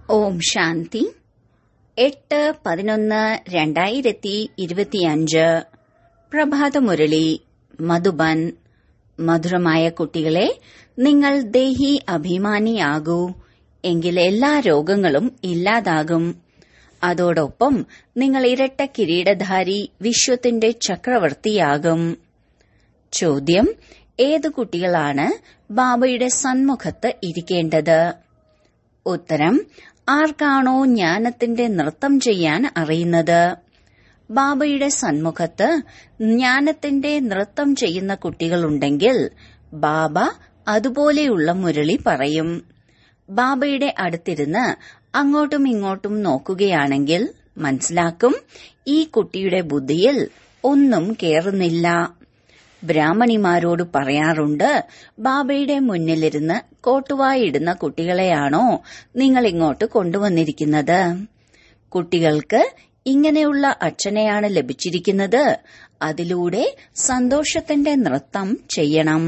ഓം ശാന്തി എട്ട് പതിനൊന്ന് രണ്ടായിരത്തി ഇരുപത്തിയഞ്ച് പ്രഭാതമുരളി മധുബൻ മധുരമായ കുട്ടികളെ നിങ്ങൾ ദേഹി അഭിമാനിയാകൂ എങ്കിൽ എല്ലാ രോഗങ്ങളും ഇല്ലാതാകും അതോടൊപ്പം നിങ്ങൾ ഇരട്ട കിരീടധാരി വിശ്വത്തിന്റെ ചക്രവർത്തിയാകും ചോദ്യം ഏത് കുട്ടികളാണ് ബാബയുടെ സന്മുഖത്ത് ഇരിക്കേണ്ടത് ഉത്തരം ആർക്കാണോ ജ്ഞാനത്തിന്റെ നൃത്തം ചെയ്യാൻ അറിയുന്നത് ബാബയുടെ സന്മുഖത്ത് ജ്ഞാനത്തിന്റെ നൃത്തം ചെയ്യുന്ന കുട്ടികളുണ്ടെങ്കിൽ ബാബ അതുപോലെയുള്ള മുരളി പറയും ബാബയുടെ അടുത്തിരുന്ന് അങ്ങോട്ടും ഇങ്ങോട്ടും നോക്കുകയാണെങ്കിൽ മനസ്സിലാക്കും ഈ കുട്ടിയുടെ ബുദ്ധിയിൽ ഒന്നും കേറുന്നില്ല ബ്രാഹ്മണിമാരോട് പറയാറുണ്ട് ബാബയുടെ മുന്നിലിരുന്ന് കോട്ടുവായിടുന്ന കുട്ടികളെയാണോ നിങ്ങൾ ഇങ്ങോട്ട് കൊണ്ടുവന്നിരിക്കുന്നത് കുട്ടികൾക്ക് ഇങ്ങനെയുള്ള അച്ഛനെയാണ് ലഭിച്ചിരിക്കുന്നത് അതിലൂടെ സന്തോഷത്തിന്റെ നൃത്തം ചെയ്യണം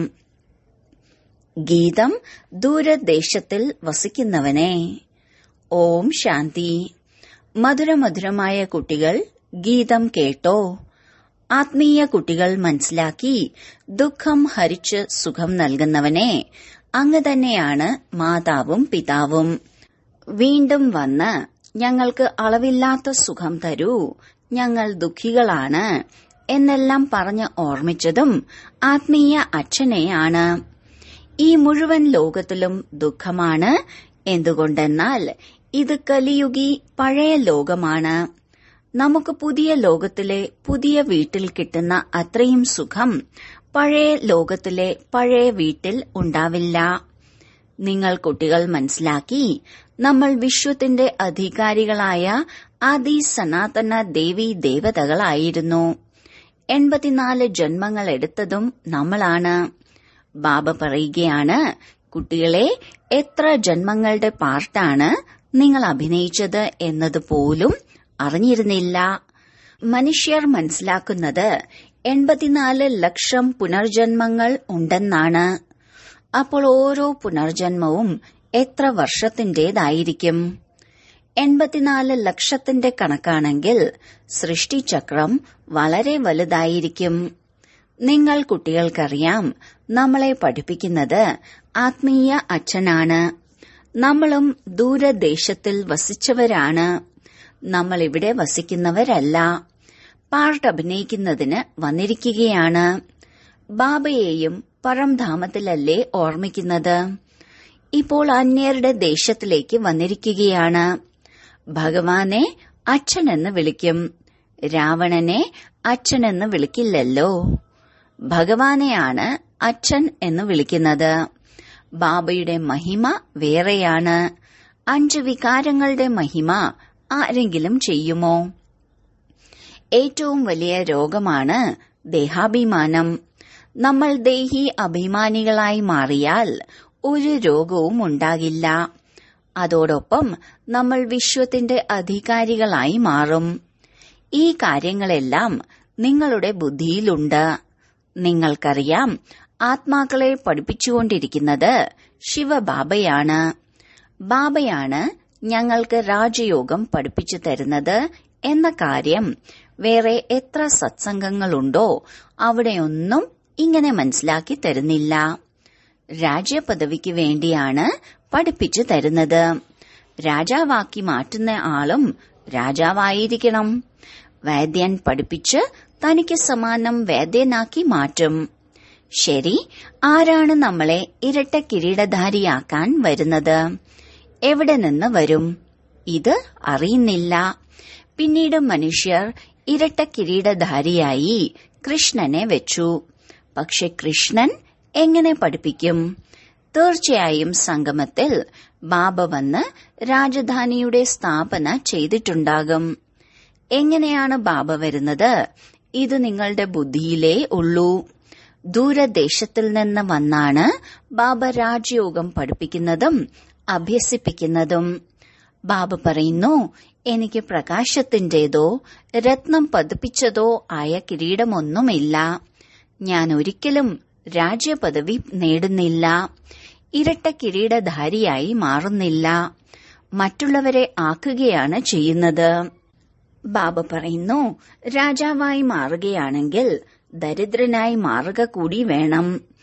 ഗീതം ദൂരദേശത്തിൽ വസിക്കുന്നവനെ ഓം ശാന്തി മധുരമധുരമായ കുട്ടികൾ ഗീതം കേട്ടോ ആത്മീയ കുട്ടികൾ മനസ്സിലാക്കി ദുഃഖം ഹരിച്ച് സുഖം നൽകുന്നവനെ അങ്ങ് തന്നെയാണ് മാതാവും പിതാവും വീണ്ടും വന്ന് ഞങ്ങൾക്ക് അളവില്ലാത്ത സുഖം തരൂ ഞങ്ങൾ ദുഃഖികളാണ് എന്നെല്ലാം പറഞ്ഞ് ഓർമ്മിച്ചതും ആത്മീയ അച്ഛനെയാണ് ഈ മുഴുവൻ ലോകത്തിലും ദുഃഖമാണ് എന്തുകൊണ്ടെന്നാൽ ഇത് കലിയുഗി പഴയ ലോകമാണ് നമുക്ക് പുതിയ ലോകത്തിലെ പുതിയ വീട്ടിൽ കിട്ടുന്ന അത്രയും സുഖം പഴയ ലോകത്തിലെ പഴയ വീട്ടിൽ ഉണ്ടാവില്ല നിങ്ങൾ കുട്ടികൾ മനസ്സിലാക്കി നമ്മൾ വിശ്വത്തിന്റെ അധികാരികളായ ആദി സനാതന ദേവി ദേവതകളായിരുന്നു എൺപത്തിനാല് ജന്മങ്ങൾ എടുത്തതും നമ്മളാണ് ബാബ പറയുകയാണ് കുട്ടികളെ എത്ര ജന്മങ്ങളുടെ പാർട്ടാണ് നിങ്ങൾ അഭിനയിച്ചത് എന്നതുപോലും അറിഞ്ഞിരുന്നില്ല മനുഷ്യർ മനസ്സിലാക്കുന്നത് എൺപത്തിനാല് ലക്ഷം പുനർജന്മങ്ങൾ ഉണ്ടെന്നാണ് അപ്പോൾ ഓരോ പുനർജന്മവും എത്ര വർഷത്തിന്റേതായിരിക്കും എൺപത്തിനാല് ലക്ഷത്തിന്റെ കണക്കാണെങ്കിൽ സൃഷ്ടിചക്രം വളരെ വലുതായിരിക്കും നിങ്ങൾ കുട്ടികൾക്കറിയാം നമ്മളെ പഠിപ്പിക്കുന്നത് ആത്മീയ അച്ഛനാണ് നമ്മളും ദൂരദേശത്തിൽ വസിച്ചവരാണ് നമ്മൾ ഇവിടെ വസിക്കുന്നവരല്ല പാർട്ട് അഭിനയിക്കുന്നതിന് വന്നിരിക്കുകയാണ് ബാബയെയും പരംധാമത്തിലല്ലേ ഓർമ്മിക്കുന്നത് ഇപ്പോൾ അന്യരുടെ ദേശത്തിലേക്ക് വന്നിരിക്കുകയാണ് ഭഗവാനെ അച്ഛനെന്ന് വിളിക്കും രാവണനെ അച്ഛനെന്ന് വിളിക്കില്ലല്ലോ ഭഗവാനെയാണ് അച്ഛൻ എന്ന് വിളിക്കുന്നത് ബാബയുടെ മഹിമ വേറെയാണ് അഞ്ച് വികാരങ്ങളുടെ മഹിമ ആരെങ്കിലും ചെയ്യുമോ ഏറ്റവും വലിയ രോഗമാണ് ദേഹാഭിമാനം നമ്മൾ ദേഹി അഭിമാനികളായി മാറിയാൽ ഒരു രോഗവും ഉണ്ടാകില്ല അതോടൊപ്പം നമ്മൾ വിശ്വത്തിന്റെ അധികാരികളായി മാറും ഈ കാര്യങ്ങളെല്ലാം നിങ്ങളുടെ ബുദ്ധിയിലുണ്ട് നിങ്ങൾക്കറിയാം ആത്മാക്കളെ പഠിപ്പിച്ചുകൊണ്ടിരിക്കുന്നത് ശിവബാബയാണ് ബാബയാണ് ഞങ്ങൾക്ക് രാജയോഗം പഠിപ്പിച്ചു തരുന്നത് എന്ന കാര്യം വേറെ എത്ര സത്സംഗങ്ങളുണ്ടോ അവിടെയൊന്നും ഇങ്ങനെ മനസ്സിലാക്കി തരുന്നില്ല രാജ്യപദവിക്ക് വേണ്ടിയാണ് പഠിപ്പിച്ചു തരുന്നത് രാജാവാക്കി മാറ്റുന്ന ആളും രാജാവായിരിക്കണം വൈദ്യൻ പഠിപ്പിച്ച് തനിക്ക് സമാനം വേദ്യനാക്കി മാറ്റും ശരി ആരാണ് നമ്മളെ ഇരട്ട കിരീടധാരിയാക്കാൻ വരുന്നത് എവിടെ നിന്ന് വരും ഇത് അറിയുന്നില്ല പിന്നീട് മനുഷ്യർ ഇരട്ട കിരീടധാരിയായി കൃഷ്ണനെ വെച്ചു പക്ഷെ കൃഷ്ണൻ എങ്ങനെ പഠിപ്പിക്കും തീർച്ചയായും സംഗമത്തിൽ ബാബ വന്ന് രാജധാനിയുടെ സ്ഥാപന ചെയ്തിട്ടുണ്ടാകും എങ്ങനെയാണ് ബാബ വരുന്നത് ഇത് നിങ്ങളുടെ ബുദ്ധിയിലേ ഉള്ളൂ ദൂരദേശത്തിൽ നിന്ന് വന്നാണ് ബാബ രാജയോഗം പഠിപ്പിക്കുന്നതും അഭ്യസിപ്പിക്കുന്നതും ബാബ പറയുന്നു എനിക്ക് പ്രകാശത്തിന്റേതോ രത്നം പതിപ്പിച്ചതോ ആയ കിരീടമൊന്നുമില്ല ഞാൻ ഒരിക്കലും രാജ്യപദവി നേടുന്നില്ല ഇരട്ട കിരീടധാരിയായി മാറുന്നില്ല മറ്റുള്ളവരെ ആക്കുകയാണ് ചെയ്യുന്നത് ബാബ പറയുന്നു രാജാവായി മാറുകയാണെങ്കിൽ ദരിദ്രനായി മാറുക കൂടി വേണം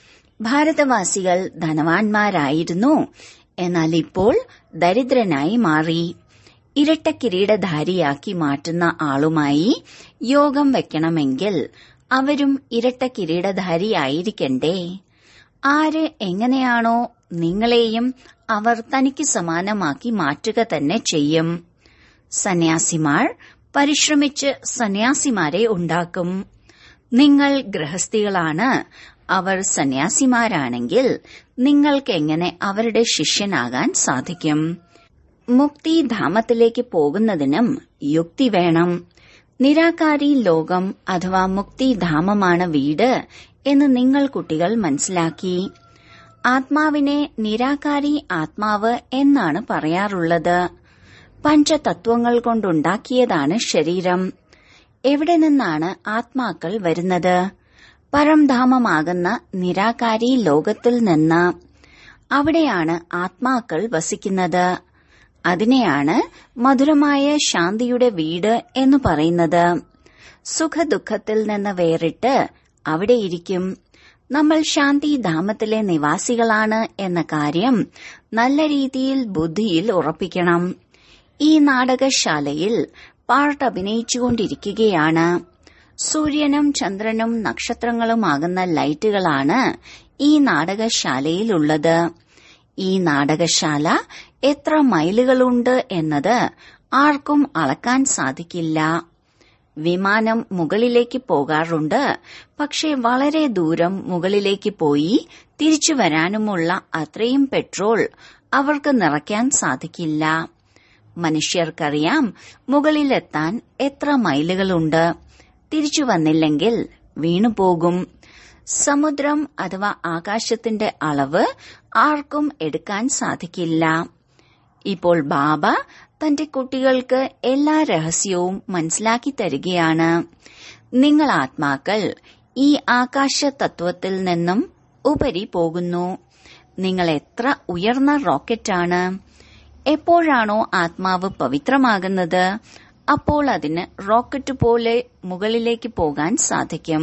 ഭാരതവാസികൾ ധനവാന്മാരായിരുന്നു എന്നാൽ ഇപ്പോൾ ദരിദ്രനായി മാറി ഇരട്ട കിരീടധാരിയാക്കി മാറ്റുന്ന ആളുമായി യോഗം വെക്കണമെങ്കിൽ അവരും ഇരട്ട കിരീടധാരിയായിരിക്കണ്ടേ ആര് എങ്ങനെയാണോ നിങ്ങളെയും അവർ തനിക്ക് സമാനമാക്കി മാറ്റുക തന്നെ ചെയ്യും സന്യാസിമാർ പരിശ്രമിച്ച് സന്യാസിമാരെ ഉണ്ടാക്കും നിങ്ങൾ ഗൃഹസ്ഥികളാണ് അവർ സന്യാസിമാരാണെങ്കിൽ നിങ്ങൾക്ക് എങ്ങനെ അവരുടെ ശിഷ്യനാകാൻ സാധിക്കും മുക്തിധാമത്തിലേക്ക് പോകുന്നതിനും യുക്തി വേണം നിരാകാരി ലോകം അഥവാ മുക്തിധാമമാണ് വീട് എന്ന് നിങ്ങൾ കുട്ടികൾ മനസ്സിലാക്കി ആത്മാവിനെ നിരാകാരി ആത്മാവ് എന്നാണ് പറയാറുള്ളത് പഞ്ചതത്വങ്ങൾ കൊണ്ടുണ്ടാക്കിയതാണ് ശരീരം എവിടെ നിന്നാണ് ആത്മാക്കൾ വരുന്നത് പരംധാമമാകുന്ന നിരാകാരി ലോകത്തിൽ നിന്ന് അവിടെയാണ് ആത്മാക്കൾ വസിക്കുന്നത് അതിനെയാണ് മധുരമായ ശാന്തിയുടെ വീട് എന്ന് പറയുന്നത് സുഖദുഃഖത്തിൽ നിന്ന് വേറിട്ട് അവിടെയിരിക്കും നമ്മൾ ശാന്തിധാമത്തിലെ നിവാസികളാണ് എന്ന കാര്യം നല്ല രീതിയിൽ ബുദ്ധിയിൽ ഉറപ്പിക്കണം ഈ നാടകശാലയിൽ പാർട്ട് അഭിനയിച്ചുകൊണ്ടിരിക്കുകയാണ് സൂര്യനും ചന്ദ്രനും നക്ഷത്രങ്ങളുമാകുന്ന ലൈറ്റുകളാണ് ഈ നാടകശാലയിലുള്ളത് ഈ നാടകശാല എത്ര മൈലുകളുണ്ട് എന്നത് ആർക്കും അളക്കാൻ സാധിക്കില്ല വിമാനം മുകളിലേക്ക് പോകാറുണ്ട് പക്ഷെ വളരെ ദൂരം മുകളിലേക്ക് പോയി തിരിച്ചു വരാനുമുള്ള അത്രയും പെട്രോൾ അവർക്ക് നിറയ്ക്കാൻ സാധിക്കില്ല മനുഷ്യർക്കറിയാം മുകളിലെത്താൻ എത്ര മൈലുകളുണ്ട് തിരിച്ചു വന്നില്ലെങ്കിൽ വീണുപോകും സമുദ്രം അഥവാ ആകാശത്തിന്റെ അളവ് ആർക്കും എടുക്കാൻ സാധിക്കില്ല ഇപ്പോൾ ബാബ തന്റെ കുട്ടികൾക്ക് എല്ലാ രഹസ്യവും മനസ്സിലാക്കി തരികയാണ് നിങ്ങൾ ആത്മാക്കൾ ഈ ആകാശ തത്വത്തിൽ നിന്നും ഉപരി പോകുന്നു നിങ്ങൾ എത്ര ഉയർന്ന റോക്കറ്റാണ് എപ്പോഴാണോ ആത്മാവ് പവിത്രമാകുന്നത് അപ്പോൾ അതിന് റോക്കറ്റ് പോലെ മുകളിലേക്ക് പോകാൻ സാധിക്കും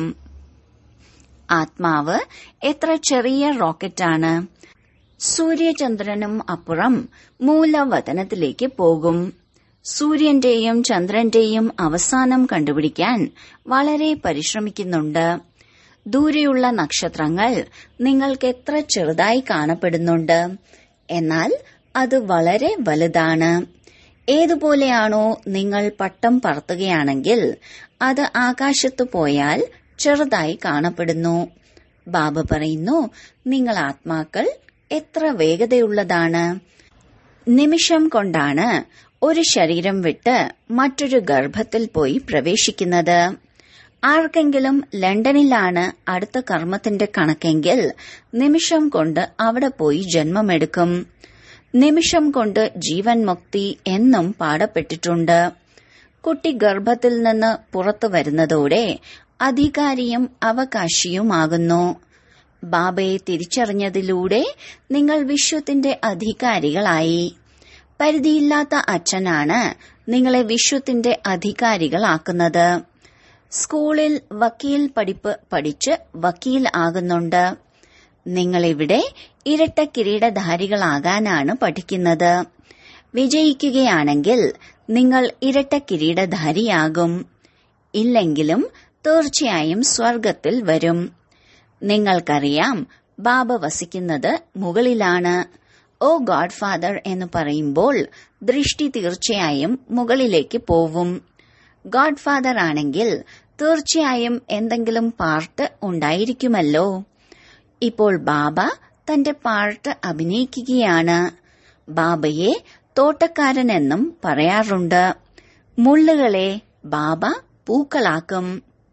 ആത്മാവ് എത്ര ചെറിയ റോക്കറ്റാണ് സൂര്യചന്ദ്രനും അപ്പുറം മൂലവതനത്തിലേക്ക് പോകും സൂര്യന്റെയും ചന്ദ്രന്റെയും അവസാനം കണ്ടുപിടിക്കാൻ വളരെ പരിശ്രമിക്കുന്നുണ്ട് ദൂരെയുള്ള നക്ഷത്രങ്ങൾ നിങ്ങൾക്ക് എത്ര ചെറുതായി കാണപ്പെടുന്നുണ്ട് എന്നാൽ അത് വളരെ വലുതാണ് ഏതുപോലെയാണോ നിങ്ങൾ പട്ടം പറത്തുകയാണെങ്കിൽ അത് ആകാശത്ത് പോയാൽ ചെറുതായി കാണപ്പെടുന്നു ബാബ പറയുന്നു നിങ്ങൾ ആത്മാക്കൾ എത്ര വേഗതയുള്ളതാണ് നിമിഷം കൊണ്ടാണ് ഒരു ശരീരം വിട്ട് മറ്റൊരു ഗർഭത്തിൽ പോയി പ്രവേശിക്കുന്നത് ആർക്കെങ്കിലും ലണ്ടനിലാണ് അടുത്ത കർമ്മത്തിന്റെ കണക്കെങ്കിൽ നിമിഷം കൊണ്ട് അവിടെ പോയി ജന്മമെടുക്കും നിമിഷം കൊണ്ട് ജീവൻ മുക്തി എന്നും പാടപ്പെട്ടിട്ടുണ്ട് കുട്ടി ഗർഭത്തിൽ നിന്ന് പുറത്തു വരുന്നതോടെ അധികാരിയും അവകാശിയുമാകുന്നു ബാബയെ തിരിച്ചറിഞ്ഞതിലൂടെ നിങ്ങൾ വിശ്വത്തിന്റെ അധികാരികളായി പരിധിയില്ലാത്ത അച്ഛനാണ് നിങ്ങളെ വിശ്വത്തിന്റെ അധികാരികളാക്കുന്നത് സ്കൂളിൽ വക്കീൽ പഠിപ്പ് പഠിച്ച് വക്കീൽ ആകുന്നുണ്ട് നിങ്ങളിവിടെ ഇരട്ട കിരീടധാരികളാകാനാണ് പഠിക്കുന്നത് വിജയിക്കുകയാണെങ്കിൽ നിങ്ങൾ ഇരട്ട കിരീടധാരിയാകും ഇല്ലെങ്കിലും തീർച്ചയായും സ്വർഗത്തിൽ വരും നിങ്ങൾക്കറിയാം ബാബ വസിക്കുന്നത് മുകളിലാണ് ഓ ഗോഡ് ഫാദർ എന്ന് പറയുമ്പോൾ ദൃഷ്ടി തീർച്ചയായും മുകളിലേക്ക് പോവും ഗോഡ് ഫാദർ ആണെങ്കിൽ തീർച്ചയായും എന്തെങ്കിലും പാർട്ട് ഉണ്ടായിരിക്കുമല്ലോ ഇപ്പോൾ ബാബ തന്റെ പാർട്ട് അഭിനയിക്കുകയാണ് ബാബയെ തോട്ടക്കാരനെന്നും പറയാറുണ്ട് മുള്ളുകളെ ബാബ പൂക്കളാക്കും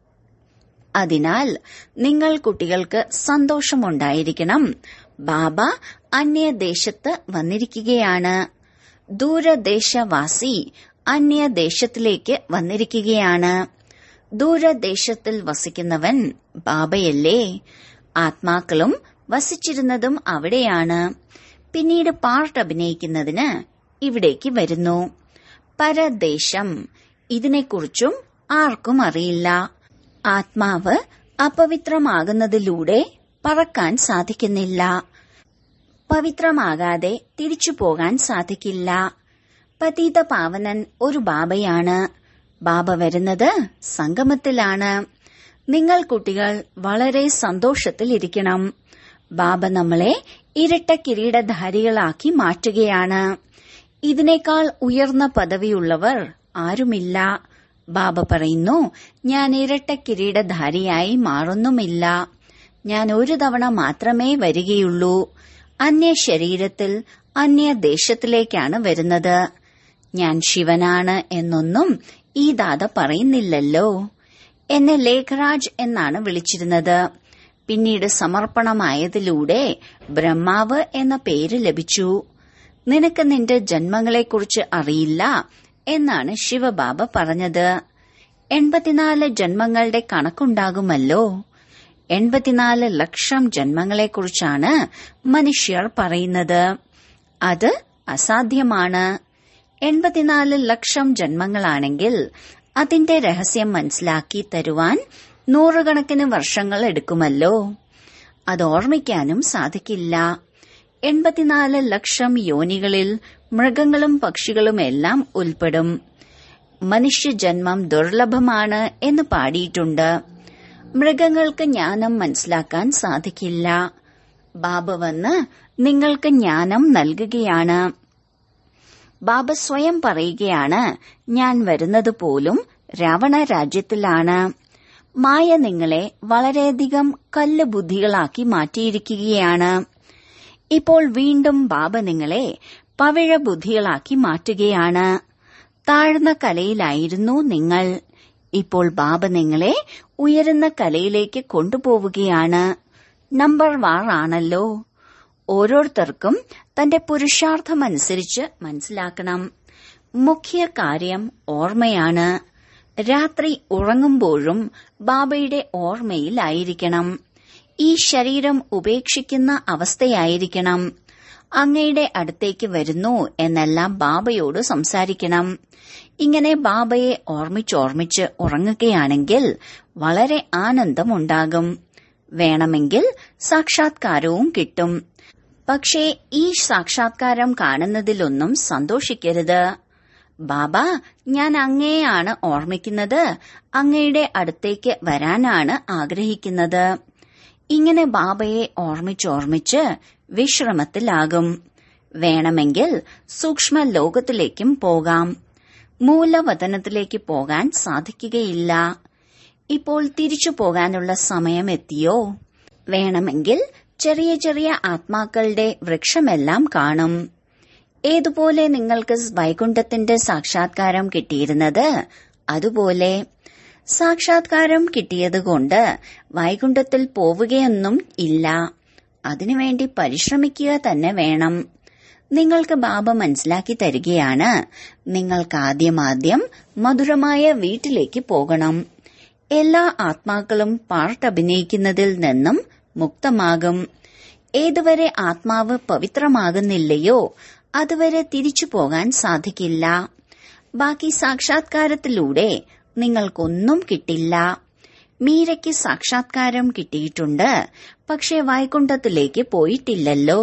അതിനാൽ നിങ്ങൾ കുട്ടികൾക്ക് സന്തോഷമുണ്ടായിരിക്കണം ബാബ അന്യദേശത്ത് വന്നിരിക്കുകയാണ് ദൂരദേശവാസി അന്യദേശത്തിലേക്ക് വന്നിരിക്കുകയാണ് ദൂരദേശത്തിൽ വസിക്കുന്നവൻ ബാബയല്ലേ ആത്മാക്കളും വസിച്ചിരുന്നതും അവിടെയാണ് പിന്നീട് പാർട്ട് അഭിനയിക്കുന്നതിന് ഇവിടേക്ക് വരുന്നു പരദേശം ഇതിനെക്കുറിച്ചും ആർക്കും അറിയില്ല ആത്മാവ് അപവിത്രമാകുന്നതിലൂടെ പറക്കാൻ സാധിക്കുന്നില്ല പവിത്രമാകാതെ തിരിച്ചു പോകാൻ സാധിക്കില്ല പതീത പാവനൻ ഒരു ബാബയാണ് ബാബ വരുന്നത് സംഗമത്തിലാണ് നിങ്ങൾ കുട്ടികൾ വളരെ സന്തോഷത്തിലിരിക്കണം ബാബ നമ്മളെ ഇരട്ട കിരീടധാരികളാക്കി മാറ്റുകയാണ് ഇതിനേക്കാൾ ഉയർന്ന പദവിയുള്ളവർ ആരുമില്ല ബാബ പറയുന്നു ഞാൻ ഇരട്ട കിരീടധാരിയായി മാറുന്നുമില്ല ഞാൻ ഒരു തവണ മാത്രമേ വരികയുള്ളൂ അന്യ ശരീരത്തിൽ അന്യ ദേശത്തിലേക്കാണ് വരുന്നത് ഞാൻ ശിവനാണ് എന്നൊന്നും ഈ ദാത പറയുന്നില്ലല്ലോ എന്നെ ലേഖരാജ് എന്നാണ് വിളിച്ചിരുന്നത് പിന്നീട് സമർപ്പണമായതിലൂടെ ബ്രഹ്മാവ് എന്ന പേര് ലഭിച്ചു നിനക്ക് നിന്റെ ജന്മങ്ങളെക്കുറിച്ച് അറിയില്ല എന്നാണ് ശിവബാബ പറഞ്ഞത് എൺപത്തിനാല് ജന്മങ്ങളുടെ കണക്കുണ്ടാകുമല്ലോ എൺപത്തിനാല് ലക്ഷം ജന്മങ്ങളെക്കുറിച്ചാണ് മനുഷ്യർ പറയുന്നത് അത് അസാധ്യമാണ് എൺപത്തിനാല് ലക്ഷം ജന്മങ്ങളാണെങ്കിൽ അതിന്റെ രഹസ്യം മനസ്സിലാക്കി തരുവാൻ നൂറുകണക്കിന് വർഷങ്ങൾ എടുക്കുമല്ലോ അത് ഓർമ്മിക്കാനും സാധിക്കില്ല എൺപത്തിനാല് ലക്ഷം യോനികളിൽ മൃഗങ്ങളും പക്ഷികളും എല്ലാം ഉൾപ്പെടും മനുഷ്യജന്മം ദുർലഭമാണ് എന്ന് പാടിയിട്ടുണ്ട് മൃഗങ്ങൾക്ക് ജ്ഞാനം മനസ്സിലാക്കാൻ സാധിക്കില്ല ബാബ വന്ന് നിങ്ങൾക്ക് ജ്ഞാനം നൽകുകയാണ് ബാബ സ്വയം പറയുകയാണ് ഞാൻ വരുന്നത് പോലും രാവണ രാജ്യത്തിലാണ് മായ നിങ്ങളെ വളരെയധികം കല്ല് ബുദ്ധികളാക്കി മാറ്റിയിരിക്കുകയാണ് ഇപ്പോൾ വീണ്ടും ബാബ നിങ്ങളെ പവിഴ ബുദ്ധികളാക്കി മാറ്റുകയാണ് താഴ്ന്ന കലയിലായിരുന്നു നിങ്ങൾ ഇപ്പോൾ ബാബ നിങ്ങളെ ഉയരുന്ന കലയിലേക്ക് കൊണ്ടുപോവുകയാണ് നമ്പർ വാറാണല്ലോ ഓരോരുത്തർക്കും തന്റെ പുരുഷാർത്ഥമനുസരിച്ച് മനസ്സിലാക്കണം മുഖ്യ കാര്യം ഓർമ്മയാണ് രാത്രി ഉറങ്ങുമ്പോഴും ബാബയുടെ ഓർമ്മയിലായിരിക്കണം ഈ ശരീരം ഉപേക്ഷിക്കുന്ന അവസ്ഥയായിരിക്കണം അങ്ങയുടെ അടുത്തേക്ക് വരുന്നു എന്നെല്ലാം ബാബയോട് സംസാരിക്കണം ഇങ്ങനെ ബാബയെ ഓർമ്മിച്ചോർമ്മിച്ച് ഉറങ്ങുകയാണെങ്കിൽ വളരെ ആനന്ദമുണ്ടാകും വേണമെങ്കിൽ സാക്ഷാത്കാരവും കിട്ടും പക്ഷേ ഈ സാക്ഷാത്കാരം കാണുന്നതിലൊന്നും സന്തോഷിക്കരുത് ബാബ ഞാൻ അങ്ങയെയാണ് ഓർമ്മിക്കുന്നത് അങ്ങയുടെ അടുത്തേക്ക് വരാനാണ് ആഗ്രഹിക്കുന്നത് ഇങ്ങനെ ബാബയെ ഓർമ്മിച്ചോർമ്മിച്ച് വിശ്രമത്തിലാകും വേണമെങ്കിൽ സൂക്ഷ്മ ലോകത്തിലേക്കും പോകാം മൂലവതനത്തിലേക്ക് പോകാൻ സാധിക്കുകയില്ല ഇപ്പോൾ തിരിച്ചു പോകാനുള്ള സമയം എത്തിയോ വേണമെങ്കിൽ ചെറിയ ചെറിയ ആത്മാക്കളുടെ വൃക്ഷമെല്ലാം കാണും ഏതുപോലെ നിങ്ങൾക്ക് വൈകുണ്ഠത്തിന്റെ സാക്ഷാത്കാരം കിട്ടിയിരുന്നത് അതുപോലെ സാക്ഷാത്കാരം കിട്ടിയതുകൊണ്ട് വൈകുണ്ഠത്തിൽ പോവുകയൊന്നും ഇല്ല അതിനുവേണ്ടി പരിശ്രമിക്കുക തന്നെ വേണം നിങ്ങൾക്ക് ബാബ മനസ്സിലാക്കി തരികയാണ് നിങ്ങൾക്ക് ആദ്യമാദ്യം മധുരമായ വീട്ടിലേക്ക് പോകണം എല്ലാ ആത്മാക്കളും പാർട്ട് അഭിനയിക്കുന്നതിൽ നിന്നും മുക്തമാകും ഏതുവരെ ആത്മാവ് പവിത്രമാകുന്നില്ലയോ അതുവരെ തിരിച്ചു പോകാൻ സാധിക്കില്ല ബാക്കി സാക്ഷാത്കാരത്തിലൂടെ നിങ്ങൾക്കൊന്നും കിട്ടില്ല മീരയ്ക്ക് സാക്ഷാത്കാരം കിട്ടിയിട്ടുണ്ട് പക്ഷെ വൈകുണ്ഠത്തിലേക്ക് പോയിട്ടില്ലല്ലോ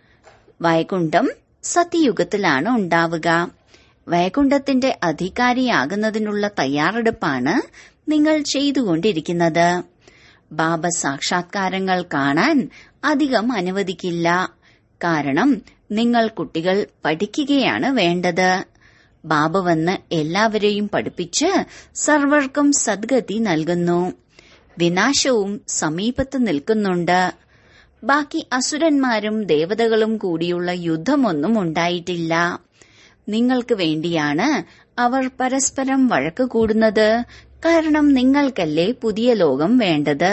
വൈകുണ്ഠം സത്യയുഗത്തിലാണ് ഉണ്ടാവുക വൈകുണ്ഠത്തിന്റെ അധികാരിയാകുന്നതിനുള്ള തയ്യാറെടുപ്പാണ് നിങ്ങൾ ചെയ്തുകൊണ്ടിരിക്കുന്നത് ബാബ സാക്ഷാത്കാരങ്ങൾ കാണാൻ അധികം അനുവദിക്കില്ല കാരണം നിങ്ങൾ കുട്ടികൾ പഠിക്കുകയാണ് വേണ്ടത് ബാബ വന്ന് എല്ലാവരെയും പഠിപ്പിച്ച് സർവർക്കും സദ്ഗതി നൽകുന്നു വിനാശവും സമീപത്ത് നിൽക്കുന്നുണ്ട് ബാക്കി അസുരന്മാരും ദേവതകളും കൂടിയുള്ള യുദ്ധമൊന്നും ഉണ്ടായിട്ടില്ല നിങ്ങൾക്ക് വേണ്ടിയാണ് അവർ പരസ്പരം വഴക്ക് കൂടുന്നത് കാരണം നിങ്ങൾക്കല്ലേ പുതിയ ലോകം വേണ്ടത്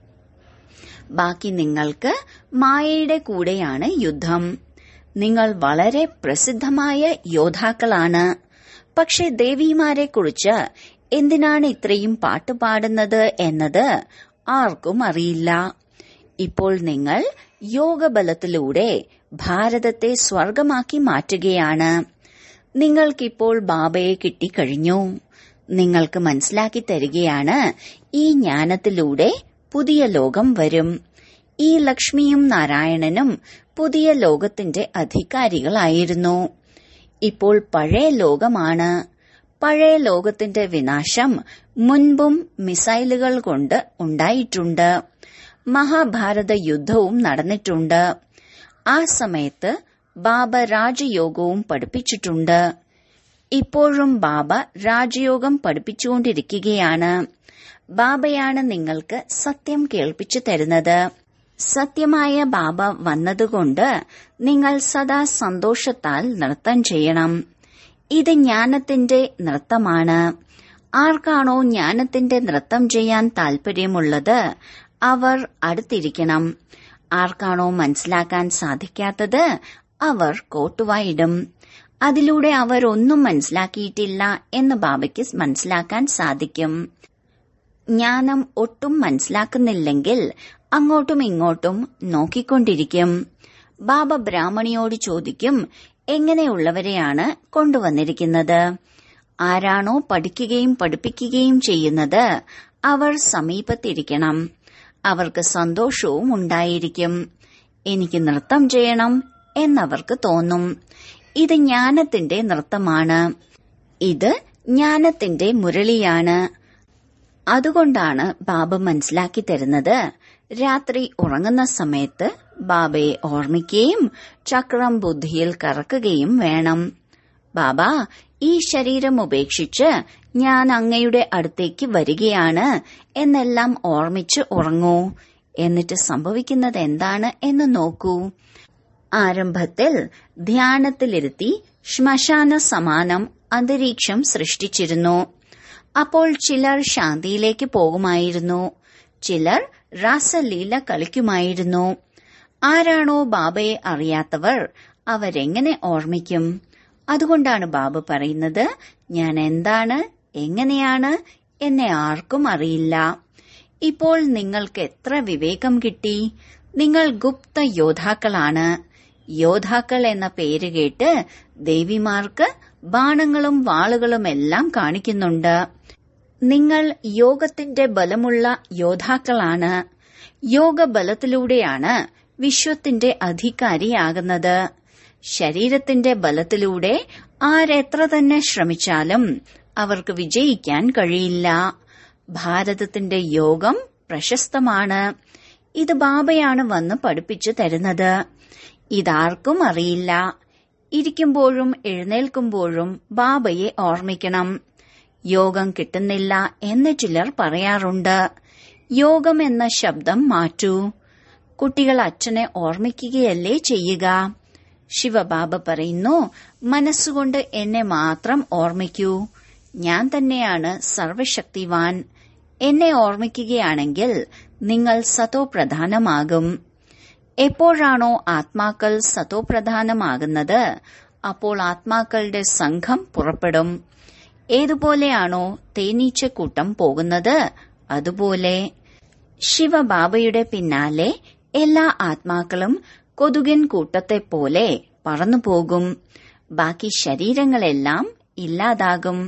ബാക്കി നിങ്ങൾക്ക് മായയുടെ കൂടെയാണ് യുദ്ധം നിങ്ങൾ വളരെ പ്രസിദ്ധമായ യോദ്ധാക്കളാണ് പക്ഷെ ദേവിമാരെ കുറിച്ച് എന്തിനാണ് ഇത്രയും പാട്ട് പാടുന്നത് എന്നത് ആർക്കും അറിയില്ല ഇപ്പോൾ നിങ്ങൾ യോഗബലത്തിലൂടെ ഭാരതത്തെ സ്വർഗമാക്കി മാറ്റുകയാണ് നിങ്ങൾക്കിപ്പോൾ ബാബയെ കിട്ടിക്കഴിഞ്ഞു നിങ്ങൾക്ക് മനസ്സിലാക്കി തരികയാണ് ഈ ജ്ഞാനത്തിലൂടെ പുതിയ ലോകം വരും ഈ ലക്ഷ്മിയും നാരായണനും പുതിയ ലോകത്തിന്റെ അധികാരികളായിരുന്നു ഇപ്പോൾ പഴയ ലോകമാണ് പഴയ ലോകത്തിന്റെ വിനാശം മുൻപും മിസൈലുകൾ കൊണ്ട് ഉണ്ടായിട്ടുണ്ട് മഹാഭാരത യുദ്ധവും നടന്നിട്ടുണ്ട് ആ സമയത്ത് ബാബ രാജയോഗവും പഠിപ്പിച്ചിട്ടുണ്ട് ഇപ്പോഴും ബാബ രാജയോഗം പഠിപ്പിച്ചുകൊണ്ടിരിക്കുകയാണ് ബാബയാണ് നിങ്ങൾക്ക് സത്യം കേൾപ്പിച്ചു തരുന്നത് സത്യമായ ബാബ വന്നതുകൊണ്ട് നിങ്ങൾ സദാ സന്തോഷത്താൽ നൃത്തം ചെയ്യണം ഇത് ജ്ഞാനത്തിന്റെ നൃത്തമാണ് ആർക്കാണോ ജ്ഞാനത്തിന്റെ നൃത്തം ചെയ്യാൻ താൽപര്യമുള്ളത് അവർ അടുത്തിരിക്കണം ആർക്കാണോ മനസ്സിലാക്കാൻ സാധിക്കാത്തത് അവർ കോട്ടുവായിടും അതിലൂടെ അവർ ഒന്നും മനസ്സിലാക്കിയിട്ടില്ല എന്ന് ബാബയ്ക്ക് മനസ്സിലാക്കാൻ സാധിക്കും ജ്ഞാനം ഒട്ടും മനസ്സിലാക്കുന്നില്ലെങ്കിൽ അങ്ങോട്ടും ഇങ്ങോട്ടും നോക്കിക്കൊണ്ടിരിക്കും ബാബ ബ്രാഹ്മണിയോട് ചോദിക്കും എങ്ങനെയുള്ളവരെയാണ് കൊണ്ടുവന്നിരിക്കുന്നത് ആരാണോ പഠിക്കുകയും പഠിപ്പിക്കുകയും ചെയ്യുന്നത് അവർ സമീപത്തിരിക്കണം അവർക്ക് സന്തോഷവും ഉണ്ടായിരിക്കും എനിക്ക് നൃത്തം ചെയ്യണം എന്നവർക്ക് തോന്നും ഇത് ജ്ഞാനത്തിന്റെ നൃത്തമാണ് ഇത് ജ്ഞാനത്തിന്റെ മുരളിയാണ് അതുകൊണ്ടാണ് ബാബ മനസ്സിലാക്കി തരുന്നത് രാത്രി ഉറങ്ങുന്ന സമയത്ത് ബാബയെ ഓർമ്മിക്കുകയും ചക്രം ബുദ്ധിയിൽ കറക്കുകയും വേണം ബാബ ഈ ശരീരം ഉപേക്ഷിച്ച് ഞാൻ അങ്ങയുടെ അടുത്തേക്ക് വരികയാണ് എന്നെല്ലാം ഓർമ്മിച്ച് ഉറങ്ങൂ എന്നിട്ട് സംഭവിക്കുന്നത് എന്താണ് എന്ന് നോക്കൂ ആരംഭത്തിൽ ധ്യാനത്തിലിരുത്തി ശ്മശാന സമാനം അന്തരീക്ഷം സൃഷ്ടിച്ചിരുന്നു അപ്പോൾ ചിലർ ശാന്തിയിലേക്ക് പോകുമായിരുന്നു ചിലർ രാസലീല കളിക്കുമായിരുന്നു ആരാണോ ബാബയെ അറിയാത്തവർ അവരെങ്ങനെ ഓർമ്മിക്കും അതുകൊണ്ടാണ് ബാബ പറയുന്നത് ഞാൻ എന്താണ് എങ്ങനെയാണ് എന്നെ ആർക്കും അറിയില്ല ഇപ്പോൾ നിങ്ങൾക്ക് എത്ര വിവേകം കിട്ടി നിങ്ങൾ ഗുപ്ത യോദ്ധാക്കളാണ് യോദ്ധാക്കൾ എന്ന പേര് കേട്ട് ദേവിമാർക്ക് ബാണങ്ങളും വാളുകളുമെല്ലാം കാണിക്കുന്നുണ്ട് നിങ്ങൾ യോഗത്തിന്റെ ബലമുള്ള യോദ്ധാക്കളാണ് യോഗബലത്തിലൂടെയാണ് വിശ്വത്തിന്റെ അധികാരിയാകുന്നത് ശരീരത്തിന്റെ ബലത്തിലൂടെ ആരെത്ര തന്നെ ശ്രമിച്ചാലും അവർക്ക് വിജയിക്കാൻ കഴിയില്ല ഭാരതത്തിന്റെ യോഗം പ്രശസ്തമാണ് ഇത് ബാബയാണ് വന്ന് പഠിപ്പിച്ചു തരുന്നത് ഇതാർക്കും അറിയില്ല ഇരിക്കുമ്പോഴും എഴുന്നേൽക്കുമ്പോഴും ബാബയെ ഓർമ്മിക്കണം യോഗം കിട്ടുന്നില്ല എന്ന് ചിലർ പറയാറുണ്ട് യോഗം എന്ന ശബ്ദം മാറ്റൂ കുട്ടികൾ അച്ഛനെ ഓർമ്മിക്കുകയല്ലേ ചെയ്യുക ശിവബാബ പറയുന്നു മനസ്സുകൊണ്ട് എന്നെ മാത്രം ഓർമ്മിക്കൂ ഞാൻ തന്നെയാണ് സർവശക്തിവാൻ എന്നെ ഓർമ്മിക്കുകയാണെങ്കിൽ നിങ്ങൾ സതോപ്രധാനമാകും എപ്പോഴാണോ ആത്മാക്കൾ സതോപ്രധാനമാകുന്നത് അപ്പോൾ ആത്മാക്കളുടെ സംഘം പുറപ്പെടും ഏതുപോലെയാണോ തേനീച്ചക്കൂട്ടം പോകുന്നത് അതുപോലെ ശിവബാബയുടെ പിന്നാലെ എല്ലാ ആത്മാക്കളും കൊതുകൻ കൂട്ടത്തെ പോലെ പറന്നുപോകും ബാക്കി ശരീരങ്ങളെല്ലാം ഇല്ലാതാകും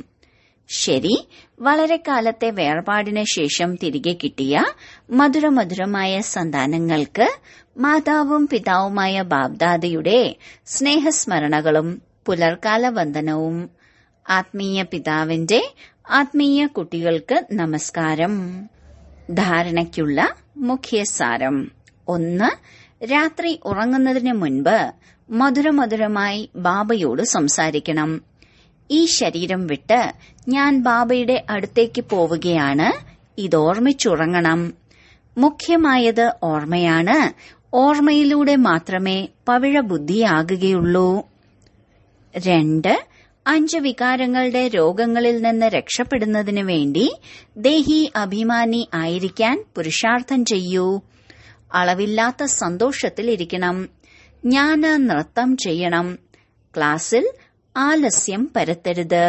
ശരി വളരെ കാലത്തെ വേർപാടിന് ശേഷം തിരികെ കിട്ടിയ മധുരമധുരമായ സന്താനങ്ങൾക്ക് മാതാവും പിതാവുമായ ബാബ്ദാദയുടെ സ്നേഹസ്മരണകളും പുലർക്കാല വന്ദനവും ആത്മീയ പിതാവിന്റെ ആത്മീയ കുട്ടികൾക്ക് നമസ്കാരം ധാരണയ്ക്കുള്ള മുഖ്യസാരം ഒന്ന് രാത്രി ഉറങ്ങുന്നതിന് മുൻപ് മധുരമധുരമായി ബാബയോട് സംസാരിക്കണം ഈ ശരീരം വിട്ട് ഞാൻ ബാബയുടെ അടുത്തേക്ക് പോവുകയാണ് ഇതോർമ്മിച്ചുറങ്ങണം മുഖ്യമായത് ഓർമ്മയാണ് ഓർമ്മയിലൂടെ മാത്രമേ പവിഴ ബുദ്ധിയാകുകയുള്ളൂ രണ്ട് അഞ്ച് വികാരങ്ങളുടെ രോഗങ്ങളിൽ നിന്ന് രക്ഷപ്പെടുന്നതിനു വേണ്ടി ദേഹി അഭിമാനി ആയിരിക്കാൻ പുരുഷാർത്ഥം ചെയ്യൂ അളവില്ലാത്ത സന്തോഷത്തിലിരിക്കണം ഞാൻ നൃത്തം ചെയ്യണം ക്ലാസ്സിൽ ആലസ്യം പരത്തരുത്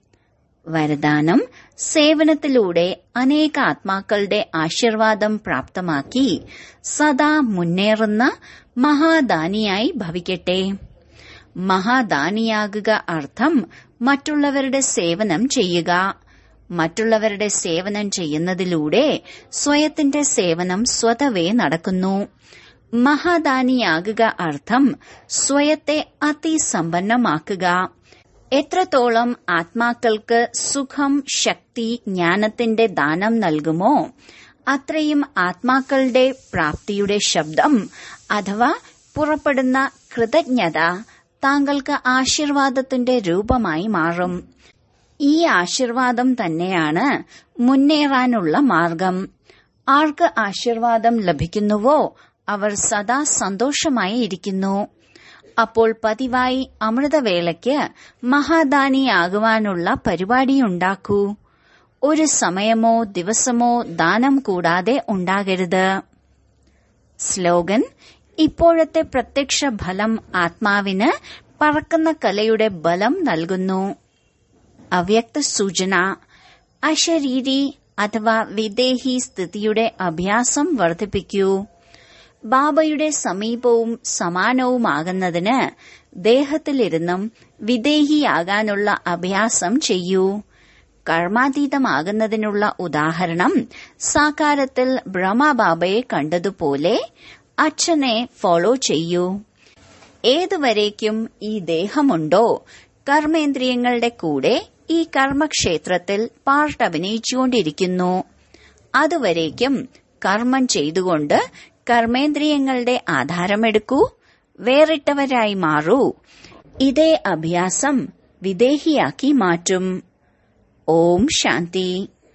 വരദാനം സേവനത്തിലൂടെ അനേക ആത്മാക്കളുടെ ആശീർവാദം പ്രാപ്തമാക്കി സദാ മുന്നേറുന്ന മഹാദാനിയായി ഭവിക്കട്ടെ മഹാദാനിയാകുക അർത്ഥം മറ്റുള്ളവരുടെ സേവനം ചെയ്യുക മറ്റുള്ളവരുടെ സേവനം ചെയ്യുന്നതിലൂടെ സ്വയത്തിന്റെ സേവനം സ്വതവേ നടക്കുന്നു മഹാദാനിയാകുക അർത്ഥം സ്വയത്തെ അതിസമ്പന്നമാക്കുക എത്രത്തോളം ആത്മാക്കൾക്ക് സുഖം ശക്തി ജ്ഞാനത്തിന്റെ ദാനം നൽകുമോ അത്രയും ആത്മാക്കളുടെ പ്രാപ്തിയുടെ ശബ്ദം അഥവാ പുറപ്പെടുന്ന കൃതജ്ഞത താങ്കൾക്ക് ആശീർവാദത്തിന്റെ രൂപമായി മാറും ഈ ആശീർവാദം തന്നെയാണ് മുന്നേറാനുള്ള മാർഗം ആർക്ക് ആശീർവാദം ലഭിക്കുന്നുവോ അവർ സദാ സന്തോഷമായി ഇരിക്കുന്നു അപ്പോൾ പതിവായി അമൃതവേളയ്ക്ക് മഹാദാനിയാകുവാനുള്ള പരിപാടിയുണ്ടാക്കൂ ഒരു സമയമോ ദിവസമോ ദാനം കൂടാതെ ഉണ്ടാകരുത് സ്ലോഗൻ ഇപ്പോഴത്തെ പ്രത്യക്ഷ ഫലം ആത്മാവിന് പറക്കുന്ന കലയുടെ ബലം നൽകുന്നു അവ്യക്ത സൂചന അശരീരി അഥവാ വിദേഹി സ്ഥിതിയുടെ അഭ്യാസം വർദ്ധിപ്പിക്കൂ ബാബയുടെ സമീപവും സമാനവുമാകുന്നതിന് ദേഹത്തിലിരുന്നും വിദേഹിയാകാനുള്ള അഭ്യാസം ചെയ്യൂ കർമാതീതമാകുന്നതിനുള്ള ഉദാഹരണം സാകാരത്തിൽ ബ്രഹ്മബാബയെ കണ്ടതുപോലെ അച്ഛനെ ഫോളോ ചെയ്യൂ ഏതുവരേക്കും ഈ ദേഹമുണ്ടോ കർമ്മേന്ദ്രിയങ്ങളുടെ കൂടെ ഈ കർമ്മക്ഷേത്രത്തിൽ പാർട്ട് അഭിനയിച്ചുകൊണ്ടിരിക്കുന്നു അതുവരേക്കും കർമ്മം ചെയ്തുകൊണ്ട് കർമ്മേന്ദ്രിയങ്ങളുടെ ആധാരമെടുക്കൂ വേറിട്ടവരായി മാറൂ ഇതേ അഭ്യാസം വിദേഹിയാക്കി മാറ്റും ഓം ശാന്തി